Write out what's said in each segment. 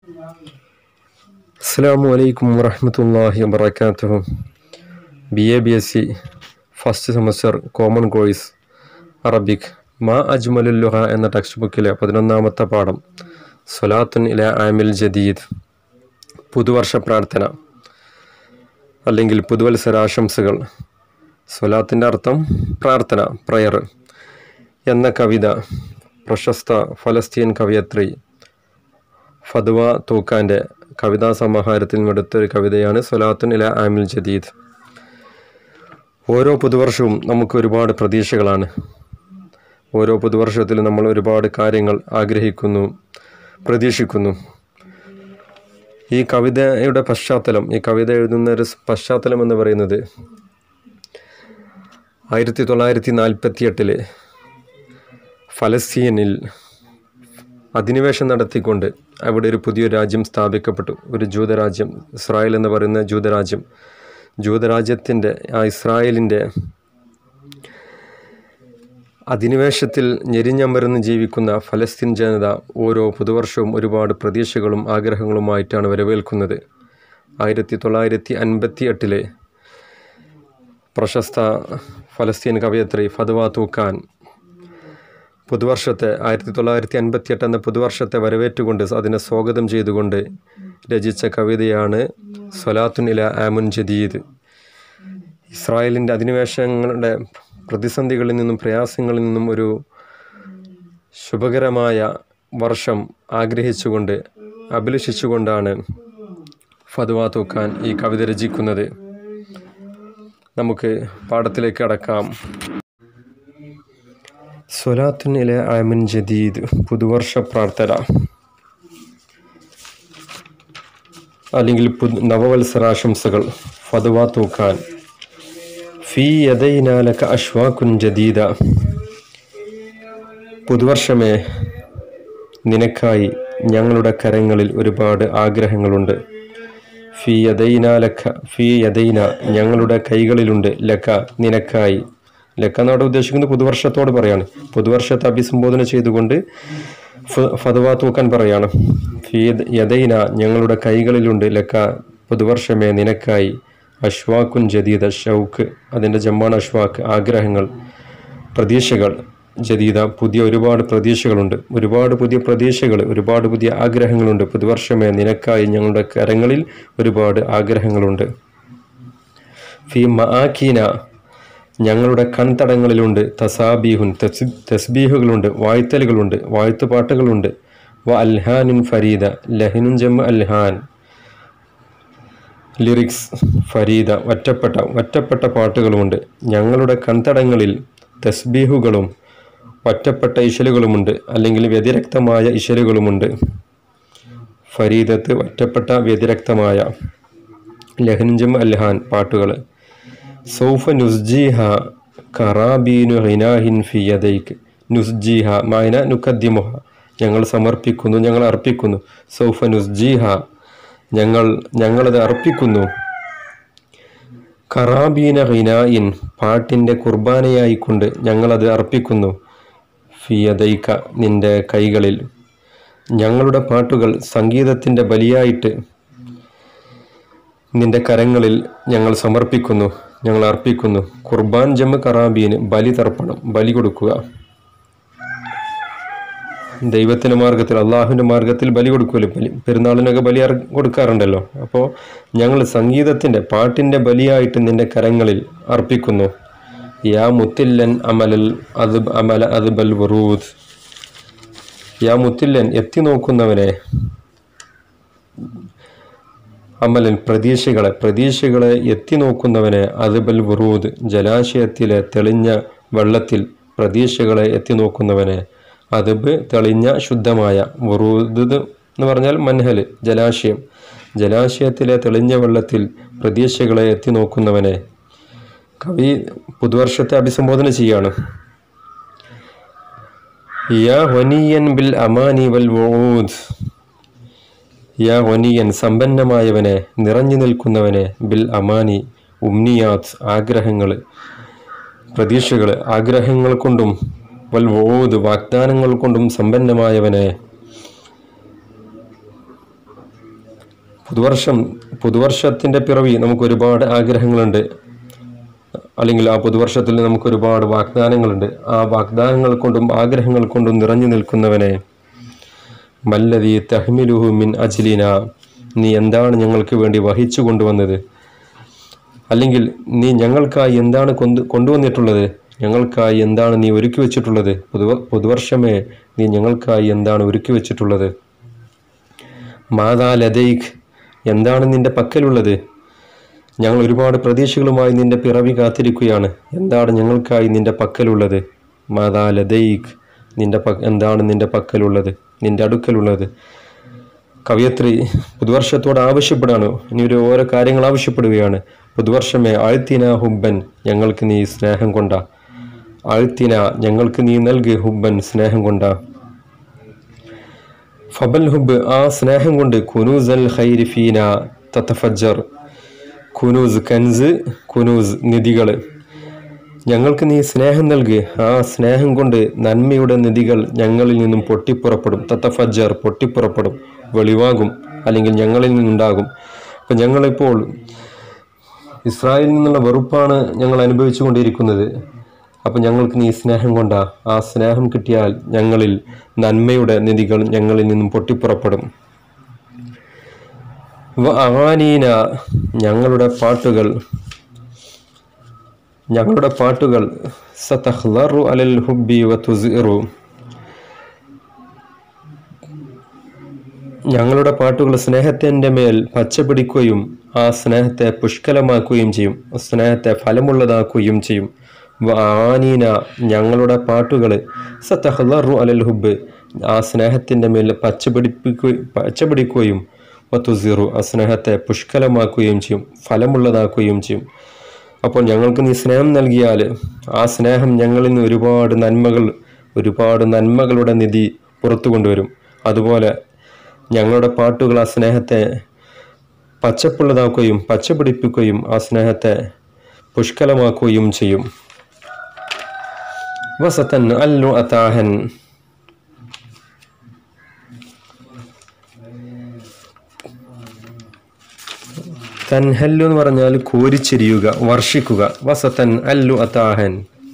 അസ്സാം വലൈക്കും വറഹമത്തല്ലാഹി വബർക്കാത്തു B A B S C first semester common course Arabic മാ അജ്മലുല്ലുഹ എന്ന ടെക്സ്റ്റ് ബുക്കിലെ പതിനൊന്നാമത്തെ പാഠം സൊലാത്തുൻ ഇല ആമിൽ ജദീദ് പുതുവർഷ പ്രാർത്ഥന അല്ലെങ്കിൽ പുതുവത്സരാശംസകൾ സ്വലാത്തിൻ്റെ അർത്ഥം പ്രാർത്ഥന പ്രയർ എന്ന കവിത പ്രശസ്ത ഫലസ്തീൻ കവയത്രി ഫദ്വ തൂക്കാൻ്റെ കവിതാ സമാഹാരത്തിൽ നിന്നെടുത്തൊരു കവിതയാണ് സൊലാത്തുൻ ഇല ആമിൽ ജദീദ് ഓരോ പുതുവർഷവും നമുക്ക് ഒരുപാട് പ്രതീക്ഷകളാണ് ഓരോ പുതുവർഷത്തിലും നമ്മൾ ഒരുപാട് കാര്യങ്ങൾ ആഗ്രഹിക്കുന്നു പ്രതീക്ഷിക്കുന്നു ഈ കവിതയുടെ പശ്ചാത്തലം ഈ കവിത എഴുതുന്ന ഒരു പശ്ചാത്തലം എന്ന് പറയുന്നത് ആയിരത്തി തൊള്ളായിരത്തി നാൽപ്പത്തി എട്ടില് ഫലസ്തീനിൽ അധിനിവേശം നടത്തിക്കൊണ്ട് അവിടെ ഒരു പുതിയൊരു രാജ്യം സ്ഥാപിക്കപ്പെട്ടു ഒരു ജൂതരാജ്യം ഇസ്രായേൽ എന്ന് പറയുന്ന ജൂതരാജ്യം ജൂതരാജ്യത്തിൻ്റെ ആ ഇസ്രായേലിൻ്റെ അധിനിവേശത്തിൽ ഞെരിഞ്ഞമർന്ന് ജീവിക്കുന്ന ഫലസ്തീൻ ജനത ഓരോ പുതുവർഷവും ഒരുപാട് പ്രതീക്ഷകളും ആഗ്രഹങ്ങളുമായിട്ടാണ് വരവേൽക്കുന്നത് ആയിരത്തി തൊള്ളായിരത്തി അൻപത്തി എട്ടിലെ പ്രശസ്ത ഫലസ്തീൻ കവയത്രി ഫദ്വ തൂക്കാൻ പുതുവർഷത്തെ ആയിരത്തി തൊള്ളായിരത്തി അൻപത്തി എട്ട് എന്ന പുതുവർഷത്തെ വരവേറ്റുകൊണ്ട് അതിനെ സ്വാഗതം ചെയ്തുകൊണ്ട് രചിച്ച കവിതയാണ് സൊലാത്തുൻ ഇല ആമുൻ ജദീദ് ഇസ്രായേലിൻ്റെ അധിനിവേശങ്ങളുടെ പ്രതിസന്ധികളിൽ നിന്നും പ്രയാസങ്ങളിൽ നിന്നും ഒരു ശുഭകരമായ വർഷം ആഗ്രഹിച്ചുകൊണ്ട് അഭിലഷിച്ചുകൊണ്ടാണ് ഫതുവ തൂക്കാൻ ഈ കവിത രചിക്കുന്നത് നമുക്ക് പാഠത്തിലേക്ക് അടക്കാം സൊലാത്തുൻ ഇല ആമിൻ ജദീദ് പുതുവർഷ പ്രാർത്ഥന അല്ലെങ്കിൽ പുതു നവവത്സരാശംസകൾ ഫതുവ തൂക്കാൻ ഫീ യദൈനാലക അഷ്വാക്കുൻ ജദീദ പുതുവർഷമേ നിനക്കായി ഞങ്ങളുടെ കരങ്ങളിൽ ഒരുപാട് ആഗ്രഹങ്ങളുണ്ട് ഫീ യദൈനാലക്ക ഫീ യദൈന ഞങ്ങളുടെ കൈകളിലുണ്ട് ലക്ക നിനക്കായി ലക്ക എന്നവിടെ ഉദ്ദേശിക്കുന്നത് പുതുവർഷത്തോട് പറയാണ് പുതുവർഷത്തെ അഭിസംബോധന ചെയ്തുകൊണ്ട് ഫതുവ തൂക്കാൻ പറയാണ് ഫീ യദൈന ഞങ്ങളുടെ കൈകളിലുണ്ട് ലക്ക പുതുവർഷമേ നിനക്കായി അഷ്വാക്കുൻ ജദീദ ഷൗക്ക് അതിൻ്റെ ജമ്മാണ് അഷ്വാക്ക് ആഗ്രഹങ്ങൾ പ്രതീക്ഷകൾ ജദീദ പുതിയ ഒരുപാട് പ്രതീക്ഷകളുണ്ട് ഒരുപാട് പുതിയ പ്രതീക്ഷകൾ ഒരുപാട് പുതിയ ആഗ്രഹങ്ങളുണ്ട് പുതുവർഷമേ നിനക്കായി ഞങ്ങളുടെ കരങ്ങളിൽ ഒരുപാട് ആഗ്രഹങ്ങളുണ്ട് ഫി മആക്കീന ഞങ്ങളുടെ കൺതടങ്ങളിലുണ്ട് തസാബീഹുൻ തസ് തസ്ബീഹുകളുണ്ട് വായ്ത്തലുകളുണ്ട് വാഴ്ത്തുപാട്ടുകളുണ്ട് വ അൽഹാനുൻ ഫരീദ ലഹിനുൻ ജമ്മ അൽഹാൻ ലിറിക്സ് ഫരീദ ഒറ്റപ്പെട്ട ഒറ്റപ്പെട്ട പാട്ടുകളുമുണ്ട് ഞങ്ങളുടെ കൺതടങ്ങളിൽ തസ്ബീഹുകളും ഒറ്റപ്പെട്ട ഇശലുകളുമുണ്ട് അല്ലെങ്കിൽ വ്യതിരക്തമായ ഇശലുകളുമുണ്ട് ഫരീദത്ത് ഒറ്റപ്പെട്ട വ്യതിരക്തമായ ലഹൻജം അൽഹാൻ പാട്ടുകൾ സൗഫ നുസ്ജീഹ കറാബീനു ഹിനാഹിൻ ഫിയദൈക്ക് നുസ്ജീഹ മായന നുക്കദ്ദിമുഹ ഞങ്ങൾ സമർപ്പിക്കുന്നു ഞങ്ങൾ അർപ്പിക്കുന്നു സൗഫ നുസ്ജീഹ ഞങ്ങൾ ഞങ്ങളത് അർപ്പിക്കുന്നു കറാബീന ഹിനായിൻ പാട്ടിൻ്റെ കുർബാനയായിക്കൊണ്ട് ഞങ്ങളത് അർപ്പിക്കുന്നു ഫിയദൈക്ക നിന്റെ കൈകളിൽ ഞങ്ങളുടെ പാട്ടുകൾ സംഗീതത്തിൻ്റെ ബലിയായിട്ട് നിന്റെ കരങ്ങളിൽ ഞങ്ങൾ സമർപ്പിക്കുന്നു ഞങ്ങൾ അർപ്പിക്കുന്നു കുർബാൻ ജമ്മ കറാബീന് ബലി തർപ്പണം ബലി കൊടുക്കുക ദൈവത്തിൻ്റെ മാർഗത്തിൽ അള്ളാഹുവിൻ്റെ മാർഗത്തിൽ ബലി കൊടുക്കുമല്ലോ ബലി പെരുന്നാളിനൊക്കെ ബലി കൊടുക്കാറുണ്ടല്ലോ അപ്പോൾ ഞങ്ങൾ സംഗീതത്തിൻ്റെ പാട്ടിൻ്റെ ബലിയായിട്ട് നിന്റെ കരങ്ങളിൽ അർപ്പിക്കുന്നു യാ മുത്തില്ലൻ അമലൽ അത് അമല അത് ബൽ വറൂദ് യാ മുത്തില്ലൻ എത്തി നോക്കുന്നവനെ അമലൻ പ്രതീക്ഷകളെ പ്രതീക്ഷകളെ എത്തി നോക്കുന്നവനെ അതുബൽ വറൂദ് ജലാശയത്തിലെ തെളിഞ്ഞ വെള്ളത്തിൽ പ്രതീക്ഷകളെ എത്തി നോക്കുന്നവനെ അതുബ് തെളിഞ്ഞ ശുദ്ധമായ വറൂദ് എന്ന് പറഞ്ഞാൽ മൻഹൽ ജലാശയം ജലാശയത്തിലെ തെളിഞ്ഞ വെള്ളത്തിൽ പ്രതീക്ഷകളെ എത്തി നോക്കുന്നവനെ കവി പുതുവർഷത്തെ അഭിസംബോധന ചെയ്യാണ് യാ ഹൊനിയൻ ബിൽ അമാനി വൽ വൂദ് യാ ഹൊനിയൻ സമ്പന്നമായവനെ നിറഞ്ഞു നിൽക്കുന്നവനെ ബിൽ അമാനി ഉമ്നിയാത്ത് ആഗ്രഹങ്ങൾ പ്രതീക്ഷകൾ ആഗ്രഹങ്ങൾ കൊണ്ടും വൽ വോത് വാഗ്ദാനങ്ങൾ കൊണ്ടും സമ്പന്നമായവനെ പുതുവർഷം പുതുവർഷത്തിൻ്റെ പിറവി നമുക്ക് ഒരുപാട് ആഗ്രഹങ്ങളുണ്ട് അല്ലെങ്കിൽ ആ പുതുവർഷത്തിൽ നമുക്ക് ഒരുപാട് വാഗ്ദാനങ്ങളുണ്ട് ആ വാഗ്ദാനങ്ങൾ കൊണ്ടും ആഗ്രഹങ്ങൾ കൊണ്ടും നിറഞ്ഞു നിൽക്കുന്നവനെ മല്ലതി തഹ്മിലുഹു മിൻ അജ്ലിന നീ എന്താണ് ഞങ്ങൾക്ക് വേണ്ടി വഹിച്ചു കൊണ്ടുവന്നത് അല്ലെങ്കിൽ നീ ഞങ്ങൾക്കായി എന്താണ് കൊണ്ടു കൊണ്ടുവന്നിട്ടുള്ളത് ഞങ്ങൾക്കായി എന്താണ് നീ ഒരുക്കി വെച്ചിട്ടുള്ളത് പുതുവ പുതുവർഷമേ നീ ഞങ്ങൾക്കായി എന്താണ് ഒരുക്കി വെച്ചിട്ടുള്ളത് മാതാ ലതൈഖ് എന്താണ് നിന്റെ പക്കലുള്ളത് ഞങ്ങൾ ഒരുപാട് പ്രതീക്ഷകളുമായി നിന്റെ പിറവി കാത്തിരിക്കുകയാണ് എന്താണ് ഞങ്ങൾക്കായി നിന്റെ പക്കലുള്ളത് മാതാ ലതൈഖ് നിന്റെ പ എന്താണ് നിന്റെ പക്കലുള്ളത് നിന്റെ അടുക്കലുള്ളത് കവിയത്രി പുതുവർഷത്തോട് ആവശ്യപ്പെടാണ് ഇനി ഒരു ഓരോ കാര്യങ്ങൾ ആവശ്യപ്പെടുകയാണ് പുതുവർഷമേ ആഴ്ത്തിന ഹുബ്ബൻ ഞങ്ങൾക്ക് നീ സ്നേഹം കൊണ്ട ആഴ്ത്തിന ഞങ്ങൾക്ക് നീ നൽകി ഹുബ്ബൻ സ്നേഹം കൊണ്ട ഫബൽ ഹുബ് ആ സ്നേഹം കൊണ്ട് കുനൂസൽ ഖൈരി ഫീന തത്തഫജ്ജർ കുനൂസ് കൻസ് കുനൂസ് നിധികൾ ഞങ്ങൾക്ക് നീ സ്നേഹം നൽകി ആ സ്നേഹം കൊണ്ട് നന്മയുടെ നിധികൾ ഞങ്ങളിൽ നിന്നും പൊട്ടിപ്പുറപ്പെടും തത്തഫജ്ജർ പൊട്ടിപ്പുറപ്പെടും വെളിവാകും അല്ലെങ്കിൽ ഞങ്ങളിൽ നിന്നുണ്ടാകും അപ്പം ഞങ്ങളിപ്പോൾ ഇസ്രായേലിൽ നിന്നുള്ള വെറുപ്പാണ് ഞങ്ങൾ അനുഭവിച്ചു കൊണ്ടിരിക്കുന്നത് അപ്പം ഞങ്ങൾക്ക് നീ സ്നേഹം കൊണ്ട ആ സ്നേഹം കിട്ടിയാൽ ഞങ്ങളിൽ നന്മയുടെ നിധികൾ ഞങ്ങളിൽ നിന്നും പൊട്ടിപ്പുറപ്പെടും വ അവാനീന ഞങ്ങളുടെ പാട്ടുകൾ ഞങ്ങളുടെ പാട്ടുകൾ സതഹ്ലറു അലൽ ഹുബി വ തുസിറു ഞങ്ങളുടെ പാട്ടുകൾ സ്നേഹത്തിൻ്റെ മേൽ പച്ചപിടിക്കുകയും ആ സ്നേഹത്തെ പുഷ്കലമാക്കുകയും ചെയ്യും സ്നേഹത്തെ ഫലമുള്ളതാക്കുകയും ചെയ്യും ആനീന ഞങ്ങളുടെ പാട്ടുകൾ സത്തഹ്ലറു അലൽ ഹുബ് ആ സ്നേഹത്തിൻ്റെ മേൽ പച്ചപിടിപ്പിക്കുകയും പച്ചപിടിക്കുകയും വത്തുസിറു ആ സ്നേഹത്തെ പുഷ്കലമാക്കുകയും ചെയ്യും ഫലമുള്ളതാക്കുകയും ചെയ്യും അപ്പോൾ ഞങ്ങൾക്ക് നീ സ്നേഹം നൽകിയാൽ ആ സ്നേഹം ഞങ്ങളിൽ നിന്ന് ഒരുപാട് നന്മകൾ ഒരുപാട് നന്മകളുടെ നിധി പുറത്തു കൊണ്ടുവരും അതുപോലെ ഞങ്ങളുടെ പാട്ടുകൾ ആ സ്നേഹത്തെ പച്ചപ്പുള്ളതാക്കുകയും പച്ചപിടിപ്പിക്കുകയും ആ സ്നേഹത്തെ പുഷ്കലമാക്കുകയും ചെയ്യും വസത്തൻ അല്ലു അതാഹൻ തൻഹല്ലു എന്ന് പറഞ്ഞാൽ കോരിച്ചെരിയുക വർഷിക്കുക വസത്തൻ അല്ലു അതാഹൻ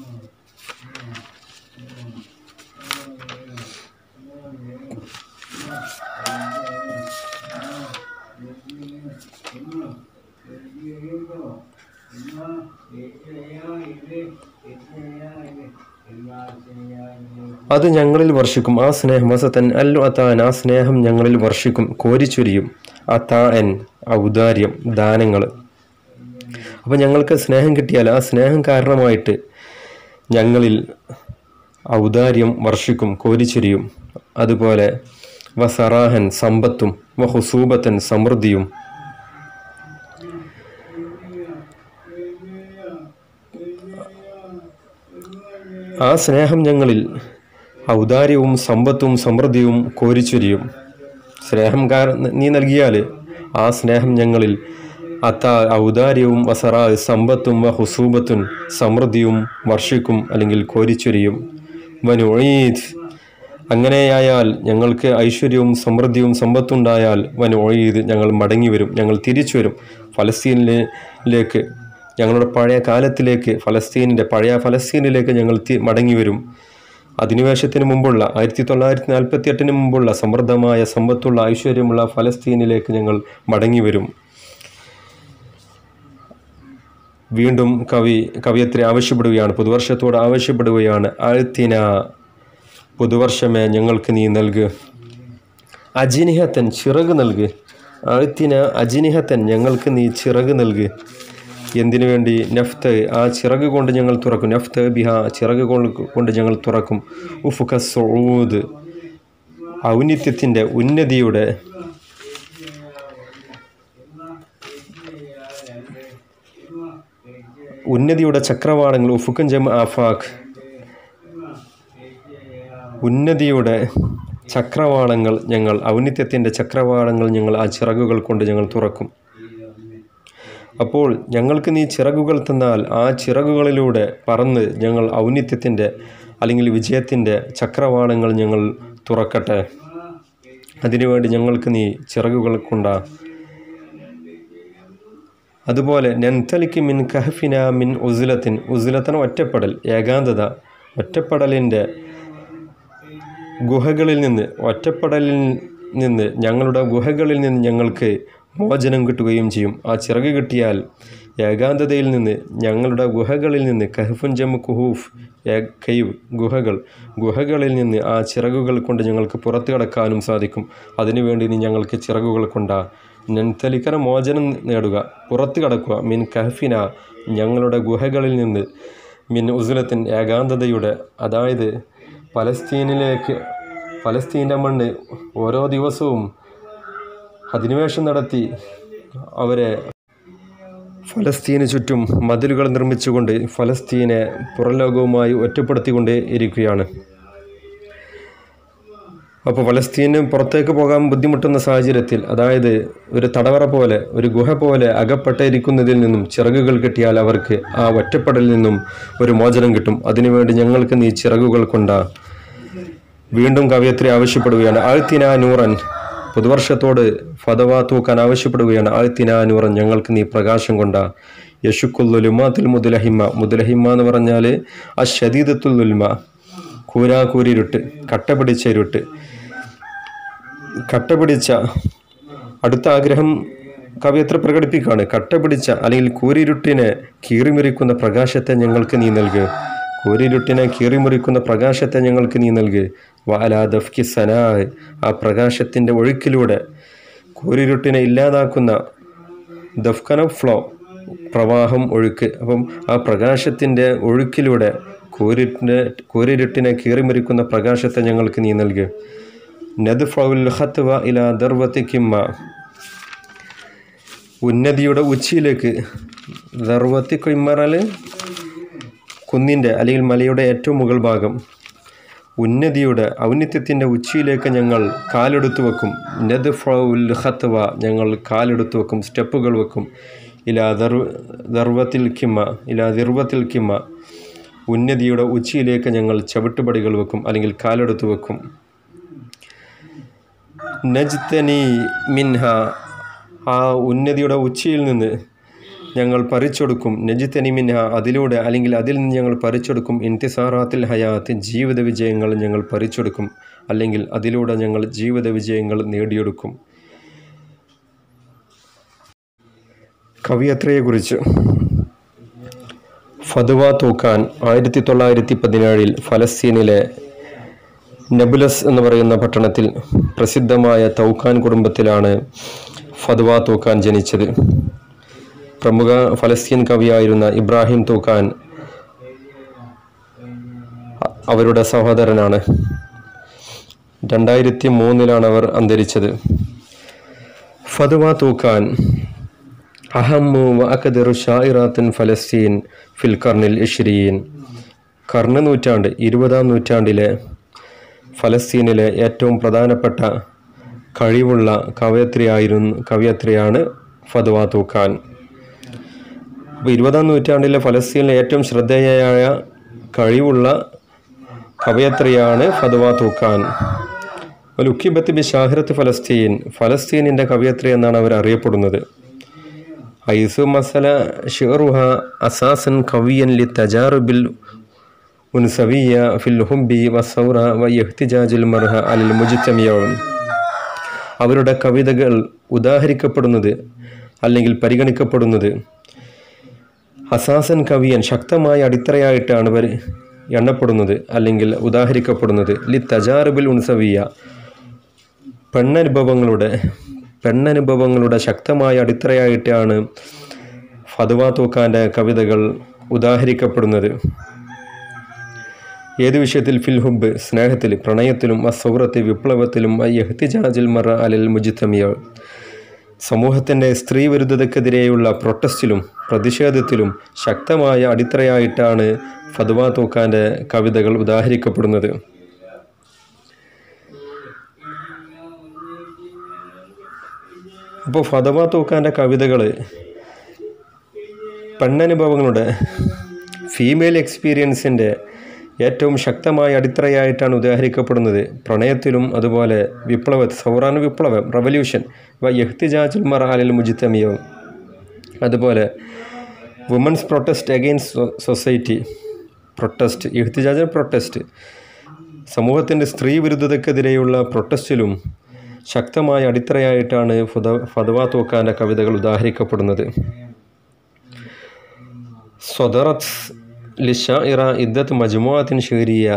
അത് ഞങ്ങളിൽ വർഷിക്കും ആ സ്നേഹം വസത്തൻ അല്ലു അത്താൻ ആ സ്നേഹം ഞങ്ങളിൽ വർഷിക്കും കോരിച്ചൊരിയും അത്താൻ ഔദാര്യം ദാനങ്ങൾ അപ്പം ഞങ്ങൾക്ക് സ്നേഹം കിട്ടിയാൽ ആ സ്നേഹം കാരണമായിട്ട് ഞങ്ങളിൽ ഔദാര്യം വർഷിക്കും കോരിച്ചൊരിയും അതുപോലെ വസറാഹൻ സമ്പത്തും വഹുസൂബത്തൻ സമൃദ്ധിയും ആ സ്നേഹം ഞങ്ങളിൽ ഔദാര്യവും സമ്പത്തും സമൃദ്ധിയും കോരിച്ചൊരിയും സ്നേഹം കാരണം നീ നൽകിയാൽ ആ സ്നേഹം ഞങ്ങളിൽ അത്ത ഔദാര്യവും വസറാ സമ്പത്തും വ ഹുസൂബത്തും സമൃദ്ധിയും വർഷിക്കും അല്ലെങ്കിൽ കോരിച്ചൊരിയും വനുഴീദ് അങ്ങനെയായാൽ ഞങ്ങൾക്ക് ഐശ്വര്യവും സമൃദ്ധിയും സമ്പത്തുണ്ടായാൽ വനുഴീദ് ഞങ്ങൾ മടങ്ങി വരും ഞങ്ങൾ തിരിച്ചു വരും ഫലസ്തീനിലേക്ക് ഞങ്ങളുടെ പഴയ കാലത്തിലേക്ക് ഫലസ്തീനിൻ്റെ പഴയ ഫലസ്തീനിലേക്ക് ഞങ്ങൾ തി മടങ്ങി വരും അധിനിവേശത്തിന് മുമ്പുള്ള ആയിരത്തി തൊള്ളായിരത്തി നാൽപ്പത്തി എട്ടിന് മുമ്പുള്ള സമൃദ്ധമായ സമ്പത്തുള്ള ഐശ്വര്യമുള്ള ഫലസ്തീനിലേക്ക് ഞങ്ങൾ മടങ്ങി വരും വീണ്ടും കവി കവിയത്രി ആവശ്യപ്പെടുകയാണ് പുതുവർഷത്തോട് ആവശ്യപ്പെടുകയാണ് ആഴ്ത്തിന പുതുവർഷമേ ഞങ്ങൾക്ക് നീ നൽകു അജിനിഹത്തൻ ചിറക് നൽകു ആഴ്ത്തിന അജിനിഹത്തൻ ഞങ്ങൾക്ക് നീ ചിറക് നൽകു എന്തിനു വേണ്ടി നഫ്ത് ആ ചിറക് കൊണ്ട് ഞങ്ങൾ തുറക്കും നഫ്ത് ബിഹ ചിറക് കൊണ്ട് ഞങ്ങൾ തുറക്കും ഉഫുഖ സൂദ് ഔന്നിത്യത്തിൻ്റെ ഉന്നതിയുടെ ഉന്നതിയുടെ ചക്രവാളങ്ങൾ ഉഫുക്കൻ ജം ആഫാഖ് ഉന്നതിയുടെ ചക്രവാളങ്ങൾ ഞങ്ങൾ ഔന്നിത്യത്തിൻ്റെ ചക്രവാളങ്ങൾ ഞങ്ങൾ ആ ചിറകുകൾ കൊണ്ട് ഞങ്ങൾ തുറക്കും അപ്പോൾ ഞങ്ങൾക്ക് നീ ചിറകുകൾ തന്നാൽ ആ ചിറകുകളിലൂടെ പറന്ന് ഞങ്ങൾ ഔന്നിത്യത്തിൻ്റെ അല്ലെങ്കിൽ വിജയത്തിൻ്റെ ചക്രവാളങ്ങൾ ഞങ്ങൾ തുറക്കട്ടെ അതിനുവേണ്ടി ഞങ്ങൾക്ക് നീ ചിറകുകൾ കൊണ്ട അതുപോലെ നെൻതലിക്ക് മിൻ കഹഫിന മിൻ ഉസുലത്തിൻ ഉസുലത്തിന് ഒറ്റപ്പെടൽ ഏകാന്തത ഒറ്റപ്പെടലിൻ്റെ ഗുഹകളിൽ നിന്ന് ഒറ്റപ്പെടലിൽ നിന്ന് ഞങ്ങളുടെ ഗുഹകളിൽ നിന്ന് ഞങ്ങൾക്ക് മോചനം കിട്ടുകയും ചെയ്യും ആ ചിറക് കിട്ടിയാൽ ഏകാന്തതയിൽ നിന്ന് ഞങ്ങളുടെ ഗുഹകളിൽ നിന്ന് കഹഫുൻ ജമ്മു കുഹൂഫ് കൈവ് ഗുഹകൾ ഗുഹകളിൽ നിന്ന് ആ ചിറകുകൾ കൊണ്ട് ഞങ്ങൾക്ക് പുറത്തു കടക്കാനും സാധിക്കും അതിനുവേണ്ടി നീ ഞങ്ങൾക്ക് ചിറകുകൾ കൊണ്ടാ നെൻതലിക്കന മോചനം നേടുക പുറത്തു കടക്കുക മിൻ കഹഫിന ഞങ്ങളുടെ ഗുഹകളിൽ നിന്ന് മിൻ ഉസുലത്തിൻ ഏകാന്തതയുടെ അതായത് പലസ്തീനിലേക്ക് പലസ്തീൻ്റെ മണ്ണ് ഓരോ ദിവസവും അധിനിവേശം നടത്തി അവരെ ഫലസ്തീന് ചുറ്റും മതിലുകൾ നിർമ്മിച്ചുകൊണ്ട് ഫലസ്തീനെ പുറംലോകവുമായി ഒറ്റപ്പെടുത്തിക്കൊണ്ടേ ഇരിക്കുകയാണ് അപ്പോൾ ഫലസ്തീന് പുറത്തേക്ക് പോകാൻ ബുദ്ധിമുട്ടുന്ന സാഹചര്യത്തിൽ അതായത് ഒരു തടവറ പോലെ ഒരു ഗുഹ പോലെ അകപ്പെട്ടിരിക്കുന്നതിൽ നിന്നും ചിറകുകൾ കിട്ടിയാൽ അവർക്ക് ആ ഒറ്റപ്പെടലിൽ നിന്നും ഒരു മോചനം കിട്ടും അതിനുവേണ്ടി ഞങ്ങൾക്ക് നീ ചിറകുകൾ കൊണ്ടാ വീണ്ടും കവയത്രി ആവശ്യപ്പെടുകയാണ് ആഴ്ത്തിന നൂറൻ പുതുവർഷത്തോട് ഫതവ തൂക്കാൻ ആവശ്യപ്പെടുകയാണ് ആഴ്ത്തിന നൂറൻ ഞങ്ങൾക്ക് നീ പ്രകാശം കൊണ്ട യശുക്കുല്ലുലുമാത്തിൽ മുതുലഹിമ മുതുലഹിമ എന്ന് പറഞ്ഞാൽ ആ ഷദീദത്തുല്ലുൽമ കൂരാകൂരിരുട്ട് കട്ട പിടിച്ച ഇരുട്ട് കട്ട പിടിച്ച അടുത്ത ആഗ്രഹം കവിയത്ര പ്രകടിപ്പിക്കുകയാണ് കട്ട പിടിച്ച അല്ലെങ്കിൽ കൂരിരുട്ടിനെ കീറിമുറിക്കുന്ന പ്രകാശത്തെ ഞങ്ങൾക്ക് നീ നൽകുക കൂരിരുട്ടിനെ കീറിമുറിക്കുന്ന പ്രകാശത്തെ ഞങ്ങൾക്ക് നീ നൽകുക വാലാ ദഫ്കി സനാ ആ പ്രകാശത്തിൻ്റെ ഒഴുക്കിലൂടെ കൂരിരുട്ടിനെ ഇല്ലാതാക്കുന്ന ദഫ്കന ഫ്ലോ പ്രവാഹം ഒഴുക്ക് അപ്പം ആ പ്രകാശത്തിൻ്റെ ഒഴുക്കിലൂടെ കൂരിട്ടിനെ കൂരിരുട്ടിനെ കീറിമറിക്കുന്ന പ്രകാശത്തെ ഞങ്ങൾക്ക് നീ നൽകുക നദ് ഫൗൽ ഹത്വ ഇല ദർവത്തിക്കിമ്മ ഉന്നതിയുടെ ഉച്ചിയിലേക്ക് ദർവത്തി കൊയ്മറൽ കുന്നിൻ്റെ അല്ലെങ്കിൽ മലയുടെ ഏറ്റവും മുകൾ ഭാഗം ഉന്നതിയുടെ ഔന്നിത്യത്തിൻ്റെ ഉച്ചിയിലേക്ക് ഞങ്ങൾ കാലെടുത്തു വെക്കും നദ് ഫൗൽ ഹത്വ ഞങ്ങൾ കാലെടുത്തു വെക്കും സ്റ്റെപ്പുകൾ വെക്കും ഇലാ ദർ ദർവത്തിൽ കിമ്മ ഇലാ ദിർവത്തിൽ കിമ്മ ഉന്നതിയുടെ ഉച്ചിയിലേക്ക് ഞങ്ങൾ ചവിട്ടുപടികൾ വെക്കും അല്ലെങ്കിൽ കാലെടുത്ത് വെക്കും നജ്തനി മിൻഹ ആ ഉന്നതിയുടെ ഉച്ചിയിൽ നിന്ന് ഞങ്ങൾ പറിച്ചെടുക്കും നജിത്തനി മിൻഹ അതിലൂടെ അല്ലെങ്കിൽ അതിൽ നിന്ന് ഞങ്ങൾ പറിച്ചെടുക്കും ഇൻതിസാറാത്തിൽ ഹയാത്ത് ജീവിത വിജയങ്ങൾ ഞങ്ങൾ പറിച്ചെടുക്കും അല്ലെങ്കിൽ അതിലൂടെ ഞങ്ങൾ ജീവിത വിജയങ്ങൾ നേടിയെടുക്കും കവിയത്രയെക്കുറിച്ച് ഫതുവ തൂക്കാൻ ആയിരത്തി തൊള്ളായിരത്തി പതിനേഴിൽ ഫലസ്തീനിലെ നെബുലസ് എന്ന് പറയുന്ന പട്ടണത്തിൽ പ്രസിദ്ധമായ തൗക്കാൻ കുടുംബത്തിലാണ് ഫതുവ തൂക്കാൻ ജനിച്ചത് പ്രമുഖ ഫലസ്തീൻ കവിയായിരുന്ന ഇബ്രാഹിം തൂക്കാൻ അവരുടെ സഹോദരനാണ് രണ്ടായിരത്തി മൂന്നിലാണ് അവർ അന്തരിച്ചത് ഫതുവ തൂക്കാൻ അഹമ്മു വഅഖദറു ഷായിറാത്തിൻ ഫലസ്തീൻ ഫിൽ കർണിൽ ഇഷ്രീൻ കർണ നൂറ്റാണ്ട് ഇരുപതാം നൂറ്റാണ്ടിലെ ഫലസ്തീനിലെ ഏറ്റവും പ്രധാനപ്പെട്ട കഴിവുള്ള കവയത്രിയായിരുന്നു കവയത്രിയാണ് ഫതുവ തൂക്കാൻ അപ്പോൾ ഇരുപതാം നൂറ്റാണ്ടിലെ ഫലസ്തീനിലെ ഏറ്റവും ശ്രദ്ധേയയായ കഴിവുള്ള കവയത്രിയാണ് ഫതുവ തൂക്കാൻ ലുക്കിബത്ത് ബി ഷാഹിറത്ത് ഫലസ്തീൻ ഫലസ്തീനിൻ്റെ കവയത്രി എന്നാണ് അവർ അറിയപ്പെടുന്നത് ഐസു മസല ഷിറുഹ അസാസൻ കവിയൻ ലി തജാറുബിൽ ഉൻസവിയ ഫിൽ ഹുംബി വസൗറ വ ഇഹ്തിജാജുൽ മർഹ അലിൽ മുജിത്തമിയോൺ അവരുടെ കവിതകൾ ഉദാഹരിക്കപ്പെടുന്നത് അല്ലെങ്കിൽ പരിഗണിക്കപ്പെടുന്നത് അസാസൻ കവിയൻ ശക്തമായ അടിത്തറയായിട്ടാണ് അവർ എണ്ണപ്പെടുന്നത് അല്ലെങ്കിൽ ഉദാഹരിക്കപ്പെടുന്നത് ലി തജാറുബിൽ ഉൻസവിയ പെണ്ണനുഭവങ്ങളുടെ പെണ്ണനുഭവങ്ങളുടെ ശക്തമായ അടിത്തറയായിട്ടാണ് ഫതുവ തൂക്കാൻ്റെ കവിതകൾ ഉദാഹരിക്കപ്പെടുന്നത് ഏത് വിഷയത്തിൽ ഫിൽ ഹുബ് സ്നേഹത്തിൽ പ്രണയത്തിലും അസൗറത്ത് വിപ്ലവത്തിലും യഹ്തിജാജിൽ മറ അലിൽ മുജിത്തമിയ സമൂഹത്തിൻ്റെ സ്ത്രീ വിരുദ്ധതക്കെതിരെയുള്ള പ്രൊട്ടസ്റ്റിലും പ്രതിഷേധത്തിലും ശക്തമായ അടിത്തറയായിട്ടാണ് ഫതുവ തൂക്കാൻ്റെ കവിതകൾ ഉദാഹരിക്കപ്പെടുന്നത് അപ്പോൾ ഫതവ തൂക്കാൻ്റെ കവിതകൾ പെണ്ണനുഭവങ്ങളുടെ ഫീമെയിൽ എക്സ്പീരിയൻസിൻ്റെ ഏറ്റവും ശക്തമായ അടിത്തറയായിട്ടാണ് ഉദാഹരിക്കപ്പെടുന്നത് പ്രണയത്തിലും അതുപോലെ വിപ്ലവ സൗറാൻ വിപ്ലവം റവല്യൂഷൻ വ യഹ്തിജാജുൽ മറ അലിൽ മുജിത്തമിയോ അതുപോലെ women's protest against society protest ഇഹ്തിജാജ് പ്രൊട്ടസ്റ്റ് സമൂഹത്തിൻ്റെ സ്ത്രീ വിരുദ്ധതക്കെതിരെയുള്ള പ്രൊട്ടസ്റ്റിലും ശക്തമായ അടിത്തറയായിട്ടാണ് ഫുദ ഫതവ തൂക്കാൻ്റെ കവിതകൾ ഉദാഹരിക്കപ്പെടുന്നത് സ്വദറത്ത് ലിഷാഇറ ഇദ്ദത്ത് മജ്മുഅത്തിൻ ഷീരിയ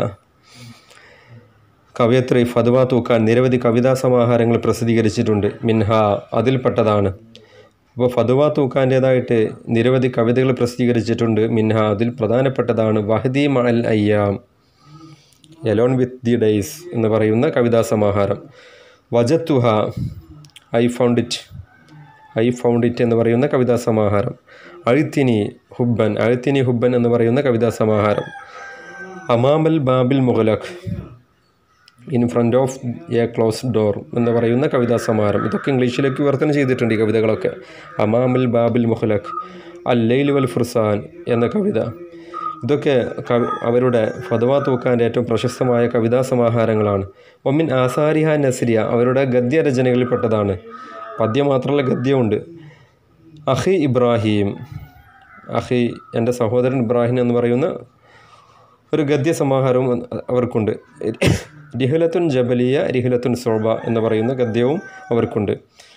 കവയത്രി ഫതവ തൂക്കാൻ നിരവധി കവിതാ സമാഹാരങ്ങൾ പ്രസിദ്ധീകരിച്ചിട്ടുണ്ട് മിൻഹ അതിൽപ്പെട്ടതാണ് അപ്പോൾ ഫതുവ തൂക്കാൻ്റേതായിട്ട് നിരവധി കവിതകൾ പ്രസിദ്ധീകരിച്ചിട്ടുണ്ട് മിൻഹ അതിൽ പ്രധാനപ്പെട്ടതാണ് വഹദി മഅൽ അയ്യാം എലോൺ വിത്ത് ദി ഡേയ്സ് എന്ന് പറയുന്ന കവിതാ സമാഹാരം വജത്തുഹ I found it I found it എന്ന് പറയുന്ന കവിതാ സമാഹാരം അഴുത്തിനി ഹുബ്ബൻ അഴുത്തിനി ഹുബ്ബൻ എന്ന് പറയുന്ന കവിതാ സമാഹാരം അമാമൽ ബാബിൽ മുഗലഖ് in front of a close door എന്ന് പറയുന്ന കവിതാ സമാഹാരം ഇതൊക്കെ ഇംഗ്ലീഷിലേക്ക് വിവർത്തനം ചെയ്തിട്ടുണ്ട് ഈ കവിതകളൊക്കെ അമാമുൽ ബാബിൽ മുഹലഖ് അൽ ലൈൽ വൽ ഫുർസാൻ എന്ന കവിത ഇതൊക്കെ കവി അവരുടെ ഫതവ തൂക്കാൻ്റെ ഏറ്റവും പ്രശസ്തമായ കവിതാ സമാഹാരങ്ങളാണ് ഒമിൻ ആസാരിഹ നസ്രിയ അവരുടെ ഗദ്യരചനകളിൽപ്പെട്ടതാണ് പദ്യം മാത്രമല്ല ഗദ്യമുണ്ട് അഹി ഇബ്രാഹിം അഹി എൻ്റെ സഹോദരൻ ഇബ്രാഹിം എന്ന് പറയുന്ന ഒരു ഗദ്യ സമാഹാരവും അവർക്കുണ്ട് രിഹലത്തുൻ ജബലിയ രിഹലത്തുൻ സോബ എന്ന് പറയുന്ന ഗദ്യവും അവർക്കുണ്ട്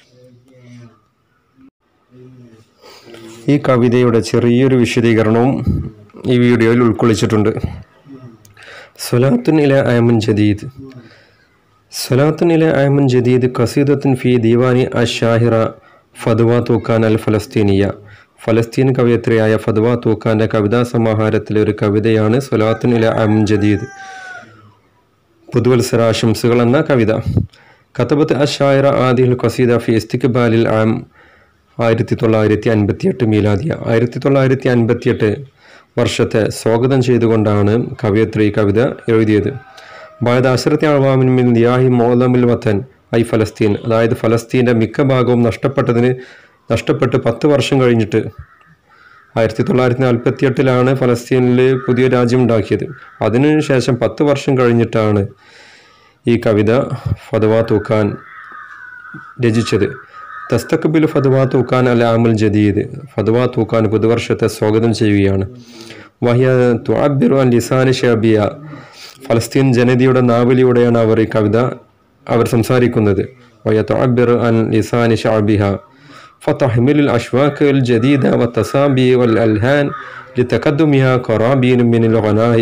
ഈ കവിതയുടെ ചെറിയൊരു വിശദീകരണവും ഈ വീഡിയോയിൽ ഉൾക്കൊള്ളിച്ചിട്ടുണ്ട് സൊലാത്തുൻ ഇല അയമുൻ ജദീദ് സൊലാത്തുൻ ഇല അയമുൻ ജദീദ് കസീദത്തുൻ ഫി ദീവാനി അഷാഹിറ ഫദ്വ തൂക്കാൻ അൽ ഫലസ്തീനിയ ഫലസ്തീൻ കവയത്രിയായ ഫദ്വ തൂക്കാൻ്റെ കവിതാ സമാഹാരത്തിലെ ഒരു കവിതയാണ് സൊലാത്തുൻ ഇല അയമുൻ ജദീദ് പുതുവത്സരാശംസകൾ എന്ന കവിത കത്തബത്ത് അഷായറ ആദിൽ ഖസീദ ഫി ഇസ്തിഖ്ബാലിൽ ആം ആയിരത്തി തൊള്ളായിരത്തി അൻപത്തിയെട്ട് മീലാദിയ ആയിരത്തി തൊള്ളായിരത്തി അൻപത്തിയെട്ട് വർഷത്തെ സ്വാഗതം ചെയ്തുകൊണ്ടാണ് കവയത്രി കവിത എഴുതിയത് ബായത് അഷറത്തി അഴവാമിൻ മിൻ ദിയാഹി മോലമിൽ വത്തൻ ഐ ഫലസ്തീൻ അതായത് ഫലസ്തീൻ്റെ മിക്ക ഭാഗവും നഷ്ടപ്പെട്ടതിന് നഷ്ടപ്പെട്ട് പത്ത് വർഷം കഴിഞ്ഞിട്ട് ആയിരത്തി തൊള്ളായിരത്തി നാൽപ്പത്തി എട്ടിലാണ് ഫലസ്തീനിൽ പുതിയ രാജ്യം ഉണ്ടാക്കിയത് അതിനുശേഷം പത്ത് വർഷം കഴിഞ്ഞിട്ടാണ് ഈ കവിത ഫതവ തൂക്കാൻ രചിച്ചത് തസ്തഖബിൽ ഫതവ തൂക്കാൻ അൽ ആമുൽ ജദീദ് ഫതവ തൂക്കാൻ പുതുവർഷത്തെ സ്വാഗതം ചെയ്യുകയാണ് വഹിയ തുഅബിറു അൻ ലിസാനി ഷാബിയ ഫലസ്തീൻ ജനതയുടെ നാവലിലൂടെയാണ് അവർ ഈ കവിത അവർ സംസാരിക്കുന്നത് വഹിയ തുഅബിറു അൻ ലിസാനി ഷാബിഹ فتحمل الأشواك الجديدة والتصابي والألهان لتقدمها قرابين من الغناء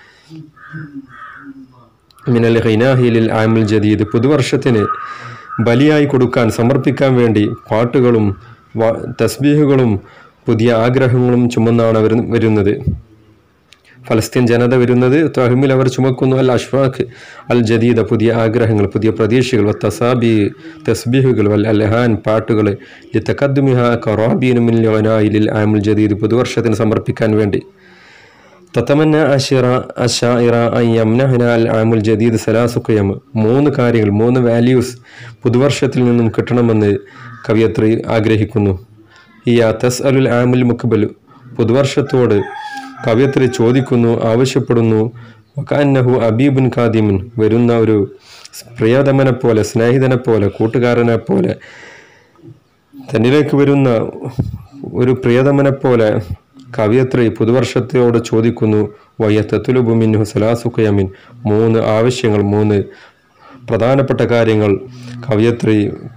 من الغناء للعام الجديد പുതുവർഷത്തിന് ബലിയായി കൊടുക്കാൻ സമർപ്പിക്കാൻ വേണ്ടി പാട്ടുകളും വ- തസ്ബീഹുകളും പുതിയ ആഗ്രഹങ്ങളും ചുമന്നാണ് അവർ വരുന്നത് ഫലസ്തീൻ ജനത വരുന്നത് തഹ്മിൽ അവർ ചുമക്കുന്നു അൽ അഷ്വാഖ് അൽ ജദീദ പുതിയ ആഗ്രഹങ്ങൾ പുതിയ പ്രതീക്ഷകൾ വ തസാബി തസ്ബീഹുകൾ വൽ അൽഹാൻ പാട്ടുകൾ ലിത്തഖദ്മിഹ കറാബീനുമിൽ ലിൽ ആമുൽ ജദീദ് പുതുവർഷത്തിന് സമർപ്പിക്കാൻ വേണ്ടി തത്തമന്ന അഷിറ അഷായിറ യംനഹന അൽ ആമുൽ ജദീദ് സലാസുഖയം മൂന്ന് കാര്യങ്ങൾ മൂന്ന് വാല്യൂസ് പുതുവർഷത്തിൽ നിന്നും കിട്ടണമെന്ന് കവിയത്രി ആഗ്രഹിക്കുന്നു ഈ തസ് അലുൽ ആമുൽ മുഖബലു പുതുവർഷത്തോട് കവിയത്രി ചോദിക്കുന്നു ആവശ്യപ്പെടുന്നു വക്കാന്നഹു അബീബുൻ ഖാദിമുൻ വരുന്ന ഒരു പ്രിയതമനെ പോലെ സ്നേഹിതനെ പോലെ കൂട്ടുകാരനെ പോലെ തന്നിലേക്ക് വരുന്ന ഒരു പ്രിയതമനെ പോലെ കവിയത്രി പുതുവർഷത്തോട് ചോദിക്കുന്നു വയ്യത്തുലുബു മിൻഹു സലാസുഖയമിൻ മൂന്ന് ആവശ്യങ്ങൾ മൂന്ന് പ്രധാനപ്പെട്ട കാര്യങ്ങൾ കവിയത്രി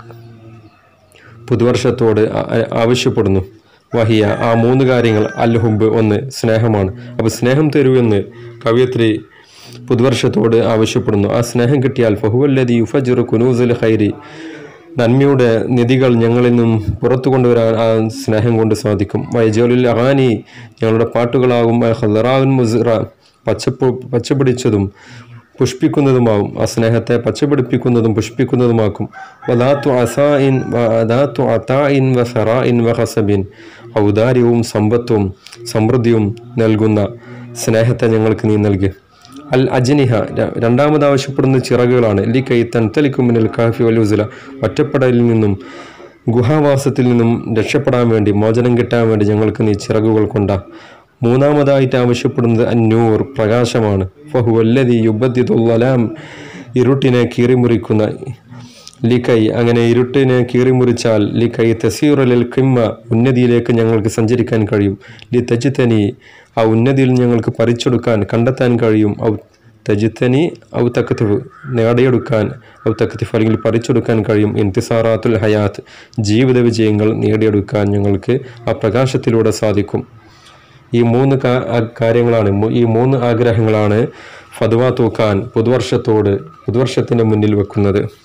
പുതുവർഷത്തോട് ആ- ആ- ആവശ്യപ്പെടുന്നു വഹിയ ആ മൂന്ന് കാര്യങ്ങൾ അൽ ഹുബ് ഒന്ന് സ്നേഹമാണ് അപ്പോൾ സ്നേഹം തരൂ എന്ന് കവിയത്രി പുതുവർഷത്തോട് ആവശ്യപ്പെടുന്നു ആ സ്നേഹം കിട്ടിയാൽ ഫഹുവല്ലതി യുഫജുർ കുനൂസുൽ ഖൈരി നന്മയുടെ നിധികൾ ഞങ്ങളിൽ നിന്നും പുറത്തു കൊണ്ടുവരാൻ ആ സ്നേഹം കൊണ്ട് സാധിക്കും വൈജോലുൽ അഹാനി ഞങ്ങളുടെ പാട്ടുകളാകും ഹലറാവുൻ മുസിറ പച്ചപ്പു പച്ചപിടിച്ചതും പുഷ്പിക്കുന്നതുമാവും ആ സ്നേഹത്തെ പച്ചപിടിപ്പിക്കുന്നതും പുഷ്പിക്കുന്നതുമാക്കും വദാത്തു അസായിൻ വദാത്തു അതായിൻ വ സറായിൻ വ ഹസബിൻ ഔദാര്യവും സമ്പത്തും സമൃദ്ധിയും നൽകുന്ന സ്നേഹത്തെ ഞങ്ങൾക്ക് നീ നൽകി അൽ അജ്നിഹ ര- രണ്ടാമത് ആവശ്യപ്പെടുന്ന ചിറകുകളാണ് ലി കൈ തൻതലിക്കുമിനൽ കാഫി വലുസില ഒറ്റപ്പെടലിൽ നിന്നും ഗുഹാവാസത്തിൽ നിന്നും രക്ഷപ്പെടാൻ വേണ്ടി മോചനം കിട്ടാൻ വേണ്ടി ഞങ്ങൾക്ക് നീ ചിറകുകൾ കൊണ്ട മൂന്നാമതായിട്ട് ആവശ്യപ്പെടുന്നത് അന്നൂർ പ്രകാശമാണ് ഫഹുവല്ലതി യുബദ്ദിദുല്ലലാം ഇരുട്ടിനെ കീറിമുറിക്കുന്ന ലിക്കൈ അങ്ങനെ ഇരുട്ടിനെ കീറിമുറിച്ചാൽ ലിക്കൈ തസീറലിൽ കിമ്മ ഉന്നതിയിലേക്ക് ഞങ്ങൾക്ക് സഞ്ചരിക്കാൻ കഴിയും ലി തജിത്തനി ആ ഉന്നതിയിൽ ഞങ്ങൾക്ക് പറിച്ചെടുക്കാൻ കണ്ടെത്താൻ കഴിയും ഔ തജിത്തനി ഔ തക്കത്തിഫ് നേടിയെടുക്കാൻ ഔ തക്കത്തിഫ് അല്ലെങ്കിൽ പറിച്ചെടുക്കാൻ കഴിയും ഇന്തിസാറാത്തുൽ ഹയാത്ത് ജീവിത വിജയങ്ങൾ നേടിയെടുക്കാൻ ഞങ്ങൾക്ക് ആ പ്രകാശത്തിലൂടെ സാധിക്കും ഈ മൂന്ന് കാ- ആ- കാര്യങ്ങളാണ് മു- ഈ മൂന്ന് ആഗ്രഹങ്ങളാണ് ഫതുവ തൂക്കാൻ പുതുവർഷത്തോട് പുതുവർഷത്തിൻ്റെ മുന്നിൽ വെക്കുന്നത്